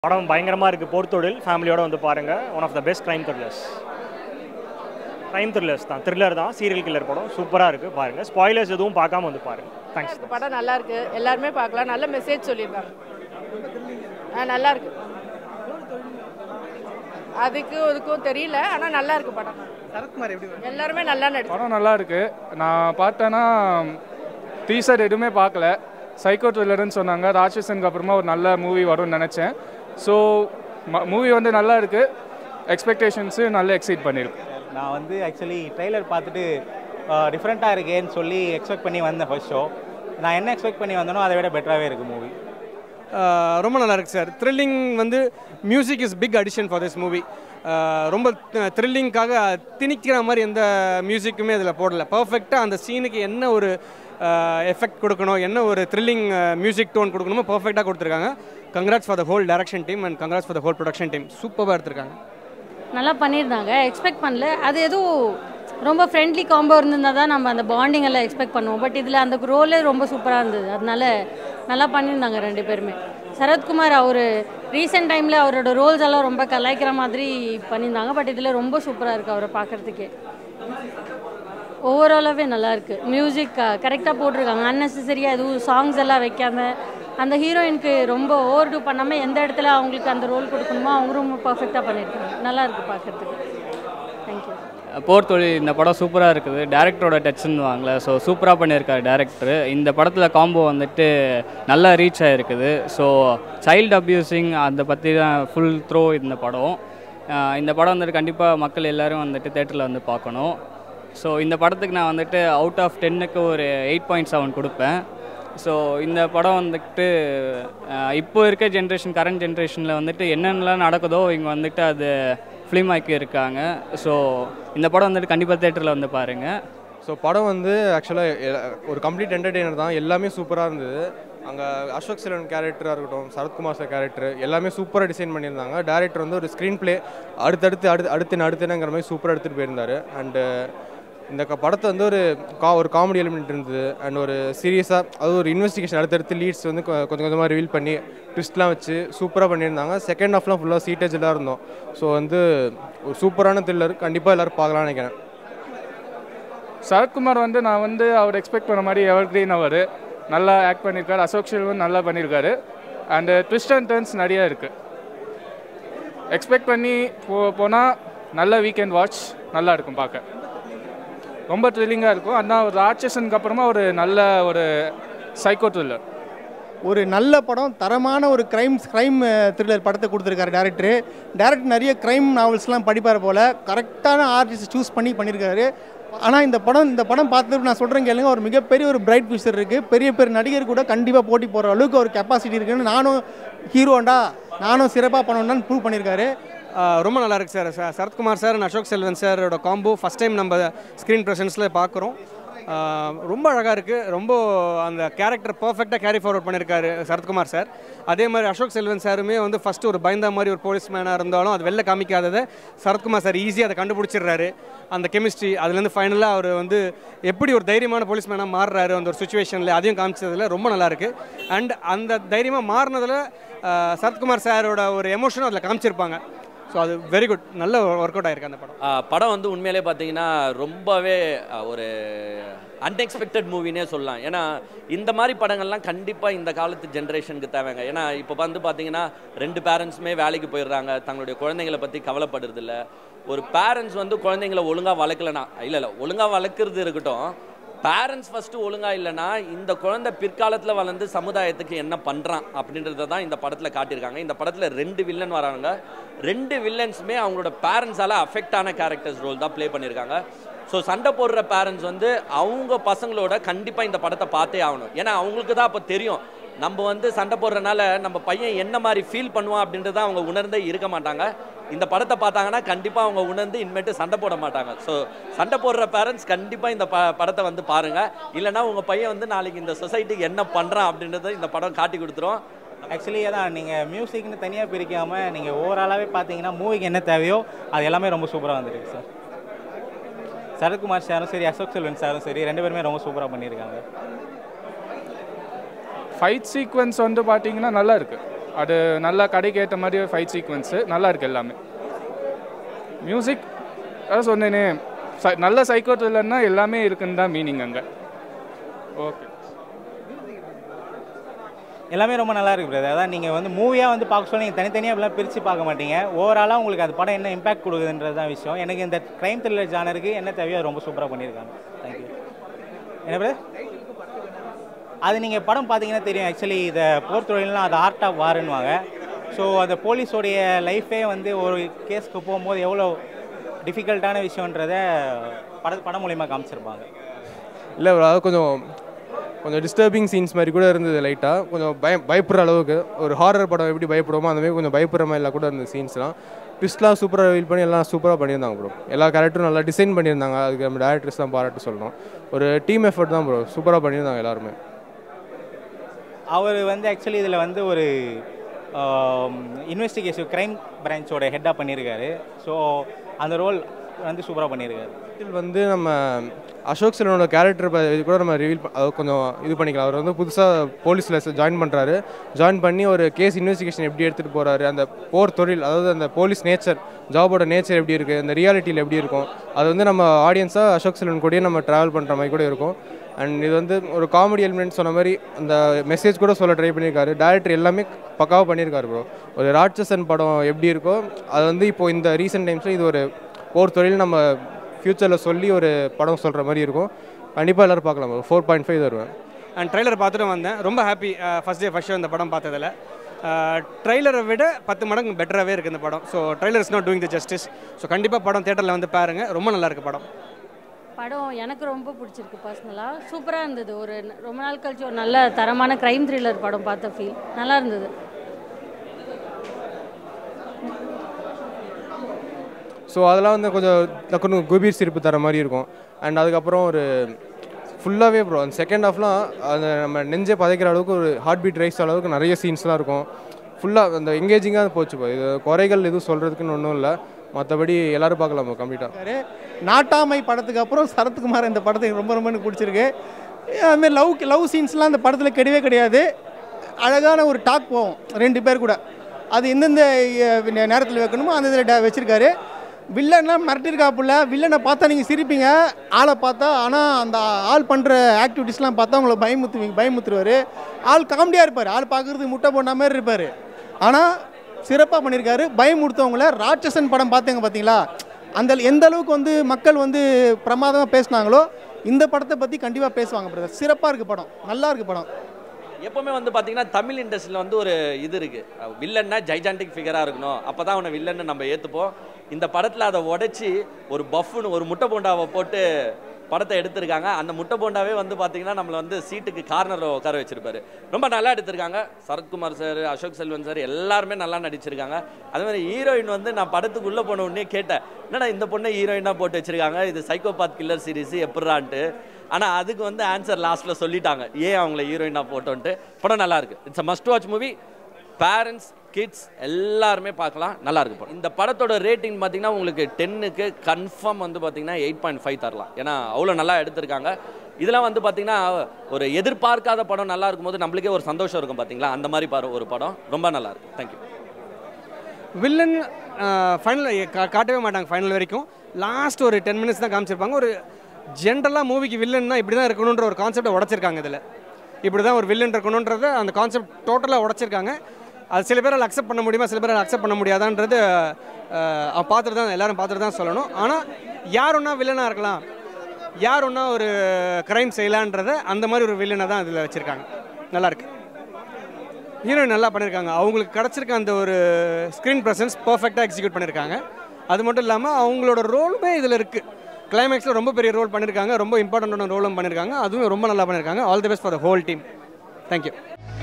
படம் பயங்கரமாக இருக்குது போர்த்தொழில் ஃபேமிலியோட வந்து பாருங்கள் one of the best crime thrillers crime thrillers தான் த்ரில்லர் தான் சீரியல் கில்லர் படம் சூப்பராக இருக்குது பாருங்கள் ஸ்பாய்லர்ஸ் எதுவும் பார்க்காம வந்து பாருங்கள் தேங்க்ஸ் இருக்கு படம் நல்லா இருக்கு எல்லாருமே பார்க்கலாம் நல்ல மெசேஜ் சொல்லியிருக்காங்க ஆ நல்லா இருக்கு அதுக்கு இதுக்கும் தெரியல ஆனால் நல்லா இருக்கு படம் சரத்குமார் எப்படி எல்லாருமே நல்லா நடிச்சு படம் நல்லா இருக்கு நான் பார்த்தேன்னா டீசர் எதுவுமே பார்க்கல சைக்கோ த்ரில்லர்னு சொன்னாங்க ராட்சசனுக்கு அப்புறமா ஒரு நல்ல மூவி வரும்னு நினச்சேன் ஸோ மூவி வந்து நல்லா இருக்கு எக்ஸ்பெக்டேஷன்ஸு நல்லா எக்ஸைட் பண்ணியிருக்கு நான் வந்து ஆக்சுவலி ட்ரெய்லர் பார்த்துட்டு டிஃப்ரெண்ட்டாக இருக்கேன்னு சொல்லி எக்ஸ்பெக்ட் பண்ணி வந்தேன் ஃபர்ஸ்ட் ஷோ நான் என்ன எக்ஸ்பெக்ட் பண்ணி வந்தேனோ அதை விட பெட்டராகவே இருக்குது மூவி ஆஹ் ரொம்ப நல்லா இருக்கு சார் த்ரில்லிங் வந்து music is big addition for this movie ரொம்ப த்ரில்லிங்காக திணிக்கிற மாதிரி எந்த மியூசிக்குமே இதில் போடல பர்ஃபெக்டாக அந்த சீனுக்கு என்ன ஒரு எஃபெக்ட் கொடுக்கணும் என்ன ஒரு த்ரில்லிங் மியூசிக் டோன் கொடுக்கணுமோ பர்ஃபெக்டாக கொடுத்துருக்காங்க congrats for the whole direction team and congrats for the whole production team சூப்பராக எடுத்திருக்காங்க நல்லா பண்ணியிருந்தாங்க எக்ஸ்பெக்ட் பண்ணல அது எதுவும் ரொம்ப ஃப்ரெண்ட்லி காம்போ இருந்திருந்தால் தான் நம்ம அந்த பாண்டிங் எல்லாம் எக்ஸ்பெக்ட் பண்ணுவோம் பட் இதில் அந்த ரோலே ரொம்ப சூப்பராக இருந்தது அதனால நல்லா பண்ணியிருந்தாங்க ரெண்டு பேருமே சரத்குமார் அவர் ரீசெண்ட் டைமில் அவரோட ரோல்ஸ் எல்லாம் ரொம்ப கலாய்க்கிற மாதிரி பண்ணியிருந்தாங்க பட் இதில் ரொம்ப சூப்பராக இருக்குது அவரை பார்க்குறதுக்கே ஓவராலாகவே நல்லா இருக்கு மியூசிக் கரெக்டாக போட்டிருக்காங்க அன்னெசரியாக எதுவும் சாங்ஸ் எல்லாம் வைக்காம அந்த ஹீரோயினுக்கு ரொம்ப ஓவர் டூ பண்ணாமல் எந்த இடத்துல அவங்களுக்கு அந்த ரோல் கொடுக்கணுமோ அவங்க ரொம்ப பர்ஃபெக்டாக பண்ணியிருக்காங்க நல்லா இருக்கு பார்க்குறதுக்கு தேங்க்யூ போர் தொழில் இந்த படம் சூப்பராக இருக்குது டேரக்டரோட டச்னு வாங்கல ஸோ சூப்பராக பண்ணியிருக்காரு டேரக்டர் இந்த படத்தில் காம்போ வந்துட்டு நல்லா ரீச் ஆகிருக்குது ஸோ சைல்டு அப்யூசிங் அதை பற்றி தான் ஃபுல் த்ரோ இந்த படம் அஹ் இந்த படம் வந்துட்டு கண்டிப்பாக மக்கள் எல்லாரும் வந்துட்டு தேட்டரில் வந்து பார்க்கணும் ஸோ இந்த படத்துக்கு நான் வந்துட்டு அவுட் ஆஃப் டென்னுக்கு ஒரு எயிட் பாயிண்ட் செவன் கொடுப்பேன் ஸோ இந்த படம் வந்துட்டு அஹ் இப்போ இருக்க ஜென்ரேஷன் கரண்ட் ஜென்ரேஷனில் வந்துட்டு என்னென்னலாம் நடக்குதோ இங்கே வந்துட்டு அது ஃபிலிம் ஆக்கி இருக்காங்க ஸோ இந்த படம் வந்துட்டு கண்டிப்பாக தேட்டரில் வந்து பாருங்கள் ஸோ படம் வந்து ஆக்சுவலாக ஒரு கம்ப்ளீட் என்டர்டெய்னர் தான் எல்லாமே சூப்பராக இருந்தது அங்கே அசோக் செல்வன் கேரக்டராக இருக்கட்டும் சரத்குமார் சார் கேரக்டர் எல்லாமே சூப்பராக டிசைன் பண்ணியிருந்தாங்க டேரக்டர் வந்து ஒரு ஸ்க்ரீன் ப்ளே அடுத்தடுத்து அடுத்து அடுத்து அடுத்துங்கிற மாதிரி சூப்பராக எடுத்துகிட்டு போயிருந்தார் அண்டு இந்த க- படத்தை வந்து ஒரு கா ஒரு காமெடி எலிமெண்ட் இருந்தது அண்ட் ஒரு சீரியஸாக அது ஒரு இன்வெஸ்டிகேஷன் அடுத்தடுத்து லீட்ஸ் வந்து கொ- கொஞ்சம் கொஞ்சமாக ரிவீல் பண்ணி ட்விஸ்ட்லாம் வச்சு சூப்பராக பண்ணியிருந்தாங்க செகண்ட் ஹாஃப்லாம் ஃபுல்லாக சீட்டேஜெலாம் இருந்தோம் ஸோ வந்து ஒரு சூப்பரான த்ரில்லர் கண்டிப்பாக எல்லோரும் பார்க்கலாம்னு நினைக்கிறேன் சரத்குமார் வந்து நான் வந்து அவர் எக்ஸ்பெக்ட் பண்ண மாதிரி எவர் கிரீன் அவர் நல்லா ஆக்ட் பண்ணியிருக்காரு அசோக் செல்வன் நல்லா பண்ணியிருக்காரு அண்டு ட்விஸ்ட் அண்ட் டர்ன்ஸ் நிறையா இருக்குது எக்ஸ்பெக்ட் பண்ணி போ போனால் நல்ல வீக்கெண்ட் வாட்ச் நல்லா இருக்கும் பார்க்க ரொம்ப த்ரில்லிங்காக இருக்கும் ஆனால் ஒரு ராட்சசனுக்கு அப்புறமா ஒரு நல்ல ஒரு சைக்கோ த்ரில்லர் ஒரு நல்ல படம் தரமான ஒரு கிரைம் கிரைம் த்ரில்லர் படத்தை கொடுத்துருக்காரு டேரக்டர் டேரக்டர் நிறைய கிரைம் நாவல்ஸ்லாம் படிப்பார் போல் கரெக்டான ஆர்டிஸ்ட் சூஸ் பண்ணி பண்ணியிருக்காரு ஆனால் இந்த படம் இந்த படம் பார்த்துட்டு நான் சொல்கிறேன் கேளுங்க ஒரு மிகப்பெரிய ஒரு பிரைட் ஃபியூச்சர் இருக்குது பெரிய பெரிய நடிகர் கூட கண்டிப்பாக போட்டி போடுற அளவுக்கு ஒரு கெப்பாசிட்டி இருக்குன்னு நானும் ஹீரோண்டா நானும் சிறப்பாக பண்ணணும்னு ப்ரூவ் பண்ணியிருக்காரு ஆஹ் ரொம்ப நல்லா இருக்கு சார் ச- சரத்குமார் சார் and அசோக் செல்வன் சாரோட காம்போ ஃபஸ்ட் டைம் நம்ம ஸ்க்ரீன் ப்ரெசன்ஸில் பார்க்குறோம் ரொம்ப அழகாக இருக்குது ரொம்ப அந்த கேரக்டர் பர்ஃபெக்டாக கேரி ஃபார்வர்ட் பண்ணியிருக்காரு சரத்குமார் சார் அதே மாதிரி அசோக் செல்வன் சாருமே வந்து ஃபஸ்ட்டு ஒரு பயந்த மாதிரி ஒரு போலீஸ் மேனாக இருந்தாலும் அது வெளில காமிக்காததை சரத்குமார் சார் ஈஸியாக அதை கண்டுபிடிச்சிடுறாரு அந்த கெமிஸ்ட்ரி அதுலேருந்து ஃபைனலாக அவர் வந்து எப்படி ஒரு தைரியமான போலீஸ் மேனாக மாறுறாரு அந்த ஒரு சுச்சுவேஷனில் அதையும் காமிச்சதுல ரொம்ப நல்லா இருக்கு அண்ட் அந்த தைரியமாக மாறினதில் சரத்குமார் சாரோட ஒரு எமோஷனும் அதில் காமிச்சிருப்பாங்க ஸோ அது வெரி குட் நல்ல ஒர்க் அவுட் ஆயிருக்கு அந்த படம் ஆ, படம் வந்து உண்மையிலே பார்த்தீங்கன்னா ரொம்பவே ஆ, ஒரு அன்எக்ஸ்பெக்டட் மூவினே சொல்லலாம் ஏன்னா இந்த மாதிரி படங்கள்லாம் கண்டிப்பாக இந்த காலத்து ஜென்ரேஷனுக்கு தேவைங்க ஏன்னா இப்போ வந்து பார்த்தீங்கன்னா ரெண்டு பேரண்ட்ஸுமே வேலைக்கு போயிடுறாங்க தங்களுடைய குழந்தைங்களை பற்றி கவலைப்படுறதில்ல ஒரு பேரண்ட்ஸ் வந்து குழந்தைங்களை ஒழுங்காக வளர்க்கலனா இல்லை இல்லை ஒழுங்காக வளர்க்குறது இருக்கட்டும் பேரண்ட்ஸ் ஃபஸ்ட்டு ஒழுங்காக இல்லைன்னா இந்த குழந்தை பிற்காலத்தில் வளர்ந்து சமுதாயத்துக்கு என்ன பண்ணுறான் அப்படின்றத தான் இந்த படத்தில் காட்டியிருக்காங்க இந்த படத்தில் ரெண்டு வில்லன் வராங்க ரெண்டு வில்லன்ஸுமே அவங்களோட பேரண்ட்ஸால் அஃபெக்ட் ஆன கேரக்டர்ஸ் ரோல் தான் ப்ளே பண்ணியிருக்காங்க ஸோ சண்டை போடுற பேரண்ட்ஸ் வந்து அவங்க பசங்களோட கண்டிப்பாக இந்த படத்தை பார்த்தே ஆகணும் ஏன்னா அவங்களுக்கு தான் அப்போ தெரியும் நம்ம வந்து சண்டை போடுறனால நம்ம பையன் என்ன மாதிரி ஃபீல் பண்ணுவான் அப்படின்றத அவங்க உணர்ந்தே இருக்க மாட்டாங்க இந்த படத்தை பார்த்தாங்கன்னா கண்டிப்பாக அவங்க உணர்ந்து இனிமேட்டு சண்டை போட மாட்டாங்க ஸோ சண்டை போடுற பேரண்ட்ஸ் கண்டிப்பாக இந்த ப படத்தை வந்து பாருங்கள் இல்லைன்னா உங்கள் பையன் வந்து நாளைக்கு இந்த சொசைட்டிக்கு என்ன பண்ணுறான் அப்படின்றத இந்த படம் காட்டி கொடுத்துரும் ஆக்சுவலி அதான் நீங்கள் மியூசிக்னு தனியாக பிரிக்காமல் நீங்கள் ஓவராலாகவே பார்த்தீங்கன்னா மூவிக்கு என்ன தேவையோ அது எல்லாமே ரொம்ப சூப்பராக வந்துருக்கு சார் சரத்குமார் சாரும் சரி அசோக் செல்வன் சாரும் சரி ரெண்டு பேருமே ரொம்ப சூப்பராக பண்ணியிருக்காங்க ஃபைட் சீக்வன்ஸ் வந்து பார்த்தீங்கன்னா நல்லா இருக்குது அது நல்லா கடைக்கு ஏற்ற மாதிரி ஃபைட் சீக்வன்ஸு நல்லா இருக்கு எல்லாமே மியூசிக் அதான் சொன்னேனே ச- நல்ல சைக்கோ த்ரில்லர்னா எல்லாமே இருக்குன்னு தான் மீனிங் அங்கே ஓகே எல்லாமே ரொம்ப நல்லா இருக்கு பிரதர் அதான் நீங்கள் வந்து மூவியாக வந்து பார்க்க சொல்ல நீங்கள் தனித்தனியாக அப்படிலாம் பிரித்து பார்க்க மாட்டீங்க ஓவராலாக உங்களுக்கு அந்த படம் என்ன இம்பாக்ட் கொடுக்குதுன்றது தான் விஷயம் எனக்கு இந்த க்ரைம் த்ரில்லர் ஜானருக்கு என்ன தேவையோ அது ரொம்ப சூப்பராக பண்ணியிருக்காங்க தேங்க்யூ என்ன பிரதர் அது நீங்கள் படம் பார்த்தீங்கன்னா தெரியும் ஆக்சுவலி இதை போர் தொழில்னா அது ஆர்ட் ஆஃப் வாருன்னுவாங்க ஸோ அந்த போலீஸோடைய லைஃபே வந்து ஒரு கேஸ்க்கு போகும்போது எவ்வளோ டிஃபிகல்ட்டான விஷயன்றத பட படம் மூலிமா காமிச்சிருப்பாங்க இல்லை bro, அது கொஞ்சம் கொஞ்சம் டிஸ்டர்பிங் சீன்ஸ் மாதிரி கூட இருந்தது லைட்டாக கொஞ்சம் பயம் பயப்படுற அளவுக்கு ஒரு ஹாரர் படம் எப்படி பயப்படுவோமோ அந்த மாதிரி கொஞ்சம் பயப்படுற மாதிரிலாம் கூட இருந்த சீன்ஸ்லாம் ட்விஸ்ட்லாம் சூப்பராக ரிவீல் பண்ணி எல்லாம் சூப்பராக பண்ணியிருந்தாங்க ப்ரோ எல்லா கேரக்டரும் நல்லா டிசைன் பண்ணியிருந்தாங்க அதுக்கு நம்ம டேரக்டர்ஸ் தான் பாராட்டு சொல்லணும் ஒரு டீம் எஃபர்ட் தான் ப்ரோ சூப்பராக பண்ணியிருந்தாங்க எல்லாருமே அவர் வந்து ஆக்சுவலி இதில் வந்து ஒரு இன்வெஸ்டிகேஷன் க்ரைம் பிரான்ச்சோட ஹெட்டாக பண்ணியிருக்காரு ஸோ அந்த ரோல் வந்து சூப்பராக பண்ணியிருக்காரு இதில் வந்து நம்ம அசோக் செல்வனோட கேரக்டர் இது கூட நம்ம ரிவீல் கொஞ்சம் இது பண்ணிக்கலாம் அவர் வந்து புதுசாக போலீஸில் ஜாயின் பண்ணுறாரு ஜாயின் பண்ணி ஒரு கேஸ் இன்வெஸ்டிகேஷன் எப்படி எடுத்துகிட்டு போகிறாரு அந்த போர் தொழில் அதாவது அந்த போலீஸ் நேச்சர் ஜாபோட நேச்சர் எப்படி இருக்குது அந்த ரியாலிட்டியில் எப்படி இருக்கும் அது வந்து நம்ம ஆடியன்ஸாக அசோக் செல்வன் கூடயே நம்ம ட்ராவல் பண்ணுற மாதிரி கூட இருக்கும் அண்ட் இது வந்து ஒரு காமெடி எலிமெண்ட் சொன்ன மாதிரி அந்த மெசேஜ் கூட சொல்ல ட்ரை பண்ணியிருக்காரு டேரக்டர் எல்லாமே பக்காவாக பண்ணியிருக்காரு ப்ரோ ஒரு ராட்சசன் படம் எப்படி இருக்கோ அது வந்து இப்போ இந்த ரீசெண்ட் டைம்ஸில் இது ஒரு போர் தொழில் நம்ம ஃப்யூச்சரில் சொல்லி ஒரு படம் சொல்கிற மாதிரி இருக்கும் கண்டிப்பாக எல்லோரும் பார்க்கலாம் ஃபோர் பாயிண்ட் ஃபைவ் தருவேன் அண்ட் ட்ரைலர் பார்த்துட்டு வந்தேன் ரொம்ப happy first day first show இந்த படம் பார்த்ததில் ட்ரைலரை விட பத்து மடங்கு பெட்டராகவே இருக்குது இந்த படம் so trailer is not doing the justice so கண்டிப்பாக படம் தேட்டரில் வந்து பாருங்கள் ரொம்ப நல்லா இருக்கு படம் படம் எனக்கு ரொம்ப பிடிச்சிருக்கு பர்சனலாக சூப்பராக இருந்தது ஒரு ந- ரொம்ப நாள் கழிச்சு ஒரு நல்ல தரமான க்ரைம் த்ரில்லர் படம் பார்த்த ஃபீல் நல்லா இருந்தது ஸோ அதெல்லாம் வந்து கொஞ்சம் டக்குனு குபீர் சிரிப்பு தர மாதிரி இருக்கும் அண்ட் அதுக்கப்புறம் ஒரு ஃபுல்லாகவே ப்ரோ அந்த செகண்ட் ஹாஃப்லாம் அந்த நம்ம நெஞ்சை பதைக்கிற அளவுக்கு ஒரு ஹார்ட் பீட் ரைஸ் அளவுக்கு நிறைய சீன்ஸ்லாம் இருக்கும் ஃபுல்லாக அந்த எங்கேஜிங்காக போச்சு இப்போ இது குறைகள் எதுவும் சொல்கிறதுக்குன்னு ஒன்றும் இல்லை மற்றபடி எல்லாரும் பார்க்கலாம் கம்ப்ளீட்டாக இருக்காரு நாட்டாமை படத்துக்கு அப்புறம் சரத்குமார் இந்த படத்தை எனக்கு ரொம்ப ரொம்ப எனக்கு பிடிச்சிருக்கு அதுமாதிரி லவ் லவ் சீன்ஸ்லாம் அந்த படத்தில் கிடையவே கிடையாது அழகான ஒரு டாக் போகும் ரெண்டு பேர் கூட அது எந்தெந்த நேரத்தில் வைக்கணுமோ அந்த இதில் வச்சுருக்காரு வில்லன்லாம் மிரட்டிருக்காப்புல வில்லனை பார்த்தா நீங்கள் சிரிப்பீங்க ஆளை பார்த்தா ஆனால் அந்த ஆள் பண்ணுற ஆக்டிவிட்டீஸ்லாம் பார்த்தா உங்களை பயமுத்துவீங்க பயமுத்துருவார் ஆள் காமெடியாக இருப்பார் ஆள் பார்க்குறதுக்கு முட்டை போன மாதிரி இருப்பார் ஆனால் சிறப்பாக பண்ணியிருக்காரு பயமுடுத்தவங்கள ராட்சசன் படம் பார்த்தீங்க பார்த்தீங்களா அந்த எந்த அளவுக்கு வந்து மக்கள் வந்து பிரமாதமாக பேசுனாங்களோ இந்த படத்தை பற்றி கண்டிப்பாக பேசுவாங்க பிரதர் சிறப்பாக இருக்குது படம் நல்லா இருக்கு படம் எப்பவுமே வந்து பார்த்தீங்கன்னா தமிழ் இண்டஸ்ட்ரியில் வந்து ஒரு இது இருக்கு வில்லன்னா ஜைஜாண்டிக் ஃபிகராக இருக்கணும் அப்போ தான் அவனை வில்லன்னு நம்ம ஏற்றுப்போம் இந்த படத்தில் அதை உடைச்சி ஒரு பஃப்னு ஒரு முட்டை போண்டாவை போட்டு படத்தை எடுத்திருக்காங்க அந்த முட்டை போண்டாவே வந்து பார்த்தீங்கன்னா நம்மளை வந்து சீட்டுக்கு கார்னரில் உட்கார வச்சிருப்பாரு ரொம்ப நல்லா எடுத்திருக்காங்க சரத்குமார் சார் அசோக் செல்வன் சார் எல்லாருமே நல்லா நடிச்சிருக்காங்க அதே மாதிரி ஹீரோயின் வந்து நான் படத்துக்குள்ளே போன உடனே கேட்டேன் என்னடா இந்த பொண்ணை ஹீரோயினாக போட்டு வச்சிருக்காங்க இது சைக்கோபாத் கில்லர் சீரிஸ் எப்பட்றான்ட்டு ஆனால் அதுக்கு வந்து ஆன்சர் லாஸ்ட்டில் சொல்லிட்டாங்க ஏன் அவங்கள ஹீரோயினாக போட்டோன்ட்டு படம் நல்லா இருக்கு it's a must watch movie parents kids எல்லாருமே பார்க்கலாம் நல்லா இருக்கு படம் இந்த படத்தோட ரேட்டிங் பார்த்தீங்கன்னா உங்களுக்கு டென்னுக்கு கன்ஃபார்ம் வந்து பார்த்தீங்கன்னா எயிட் பாயிண்ட் ஃபைவ் தரலாம் ஏன்னா அவ்வளோ நல்லா எடுத்திருக்காங்க இதெல்லாம் வந்து பார்த்தீங்கன்னா ஒரு எதிர்பார்க்காத படம் நல்லா இருக்கும்போது நம்மளுக்கே ஒரு சந்தோஷம் இருக்கும் பார்த்தீங்களா அந்த மாதிரி பாரு ஒரு படம் ரொம்ப நல்லா இருக்கு தேங்க்யூ வில்லன் ஃபைனல் காட்டவே மாட்டாங்க ஃபைனல் வரைக்கும் லாஸ்ட் ஒரு டென் மினிட்ஸ் தான் காமிச்சிருப்பாங்க ஒரு ஜென்ரலாக மூவிக்கு வில்லன்னா இப்படி தான் இருக்கணுன்ற ஒரு கான்செப்டை உடச்சிருக்காங்க இதில் இப்படி தான் ஒரு வில்லன் இருக்கணுன்றத அந்த கான்செப்ட் டோட்டலாக உடச்சிருக்காங்க அது சில பேரால் அக்செப்ட் பண்ண முடியுமா சில பேரால் அக்செப்ட் பண்ண முடியாதான்றது அஹ், அவன் பார்த்துட்டு தான் எல்லாரும் பார்த்துட்டு தான் சொல்லணும் ஆனால் யார் ஒன்றா வில்லனாக இருக்கலாம் யார் ஒன்றா ஒரு க்ரைம் செய்யலான்றத அந்த மாதிரி ஒரு வில்லனை தான் இதில் வச்சுருக்காங்க நல்லாயிருக்கு ஹீரோயின் நல்லா பண்ணியிருக்காங்க அவங்களுக்கு கிடச்சிருக்க அந்த ஒரு ஸ்க்ரீன் ப்ரெசன்ஸ் பர்ஃபெக்டாக எக்ஸிக்யூட் பண்ணியிருக்காங்க அது மட்டும் இல்லாமல் அவங்களோட ரோலுமே இதில் இருக்குது கிளைமேக்ஸில் ரொம்ப பெரிய ரோல் பண்ணியிருக்காங்க ரொம்ப இம்பார்ட்டண்டான ரோலும் பண்ணியிருக்காங்க அதுவும் ரொம்ப நல்லா பண்ணியிருக்காங்க all the best for the whole team thank you